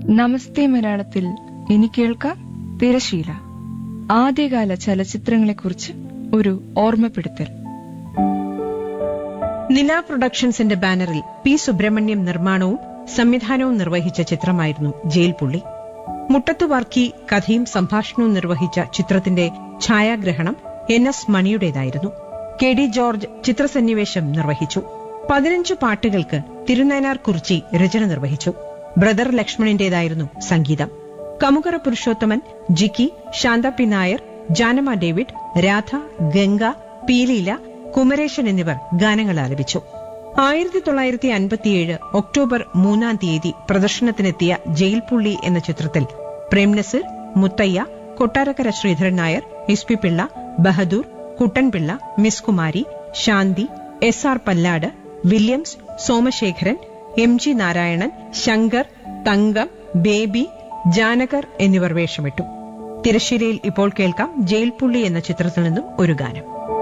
നമസ്തേ മലയാളത്തിൽ ഇനി കേൾക്കാം തിരശീല ആദ്യകാല ചലച്ചിത്രങ്ങളെക്കുറിച്ച് ഒരു ഓർമ്മപ്പെടുത്തൽ നില പ്രൊഡക്ഷൻസിന്റെ ബാനറിൽ പി സുബ്രഹ്മണ്യം നിർമ്മാണവും സംവിധാനവും നിർവഹിച്ച ചിത്രമായിരുന്നു ജയിൽ പുള്ളി മുട്ടത്തു വർക്കി കഥയും സംഭാഷണവും നിർവഹിച്ച ചിത്രത്തിന്റെ ഛായാഗ്രഹണം എൻ എസ് മണിയുടേതായിരുന്നു കെ ഡി ജോർജ് ചിത്രസന്നിവേശം നിർവഹിച്ചു പതിനഞ്ചു പാട്ടുകൾക്ക് തിരുനയനാർ കുറിച്ചി രചന നിർവഹിച്ചു ബ്രദർ ലക്ഷ്മണിന്റേതായിരുന്നു സംഗീതം കമുകറ പുരുഷോത്തമൻ ജിക്കി ശാന്ത പി നായർ ജാനമ ഡേവിഡ് രാധ ഗംഗ പീലീല കുമരേശൻ എന്നിവർ ഗാനങ്ങൾ ആലപിച്ചു ആയിരത്തി തൊള്ളായിരത്തി അൻപത്തിയേഴ് ഒക്ടോബർ മൂന്നാം തീയതി പ്രദർശനത്തിനെത്തിയ ജയിൽ പുള്ളി എന്ന ചിത്രത്തിൽ Prem Nazir Muthaiah Kottarakkara Sreedharan Nair S P Pillai Bahadur Kuttanpillai miss Kumari Shanthi S R Pallad Williams Somasekharan M G Narayanan Shankar Thankam Baby Janakar എന്നിവർ വേഷമിട്ടു തിരശ്ശീലയിൽ ഇപ്പോൾ കേൾക്കാം ജയിൽ പുള്ളി എന്ന ചിത്രത്തിൽ നിന്നും ഒരു ഗാനം